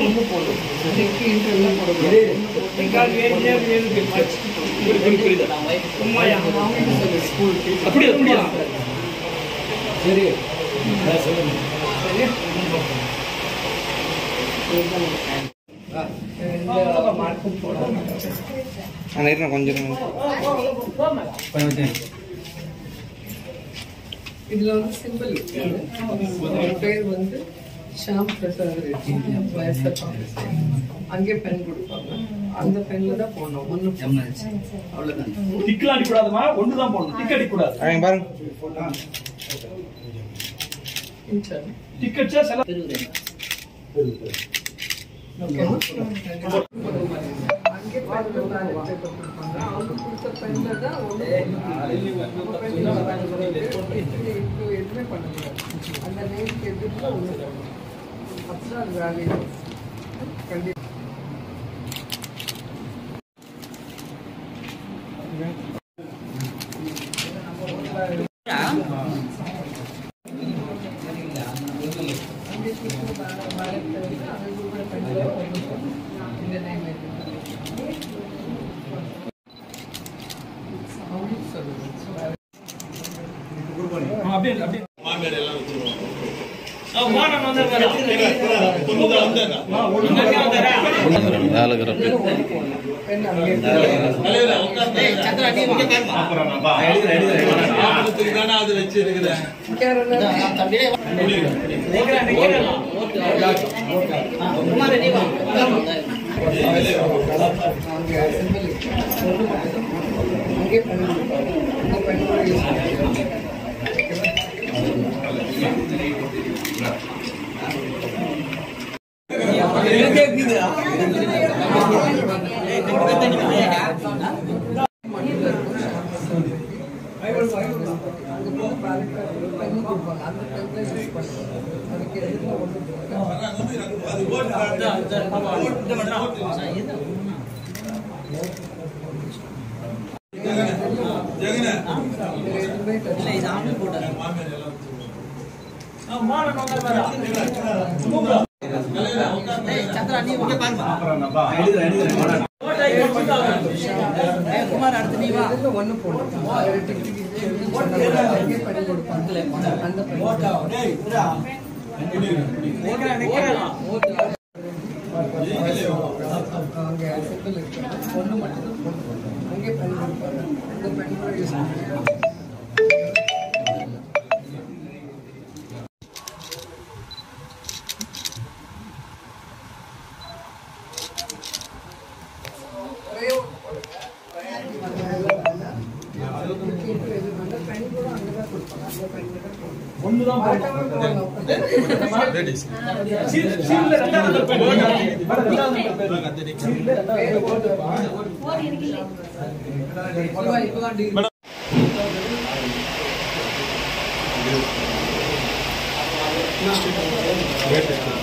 ஒன்று போடும் இன்னைக்கு இன்டர்வியூ போடக்கூடாது ஸ்கூல் அப்படியா அப்படியா சரி எந்த மார்க்கும் போடாம அந்த இருங்க கொஞ்சம் இதுல வந்து சிம்பிள் இருக்கு பேர் வந்து ஷாம் பிரசாத் ரெட்டி வயசு அங்கே பென் கொடுப்பாங்க அந்த பென்ல தான் போடணும் ஒன்று அவ்வளோதான் டிக்கெட் அடிக்கூடாதுமா ஒன்று தான் போடணும் டிக்கெட் அடிக்கூடாது அவங்க பாருங்க இன்சார்ஜ் டிக்கெட் செல அங்கே பென் கொடுப்பாங்க அவங்க கொடுத்த பென்ல தான் ஒன்று எதுவுமே பண்ண முடியாது அந்த நேமுக்கு எதிர்த்து ஒன்று அப்பதான் அது வேலையை கண்டிப்பாக இந்த நேம் சொல்லுங்க அப்படியே அப்படியே ஆ, மானம் வந்தாரு. ஆ, ஒண்ணு மட்டும் வந்தாரா? பெண் அங்கே நிக்கிறேன், நிக்கிறேன். அங்கே சிம்பிள் ஒன்று மட்டும் அங்கே பெண் கொடுப்பாங்க அந்த பெண்ணோட யூஸ் பண்ணிக்கலாம் ஆ, மானம் வந்தாரு. மூக்குல. ஓட்டை வச்சுட்டாங்க. ஒண்ணு போடணும் அங்கே பண்ணி கொடுப்பாங்க அந்த பண்ணி நிக்கிறேன், நிக்கிறேன். அங்கே சிம்பிள் இருக்கு ஒன்று மட்டும் அங்கே பண்ணி கொடுப்பாங்க அந்த பண்ணோட யூஸ் பண்ணிக்கலாம் ஒரே ஒரு பெண் கூட அங்கே தான் கொடுப்பாங்க அந்த பெண் தான் போடணும் ஒண்ணு தான் போடணும். சீல்- சீல்ல ரெண்டாவது நம்பர் பேர். மேடம், ரெண்டாவது நம்பர் பேர். சீல்ல ரெண்டாவது நம்பர் பேர். இப்பதான்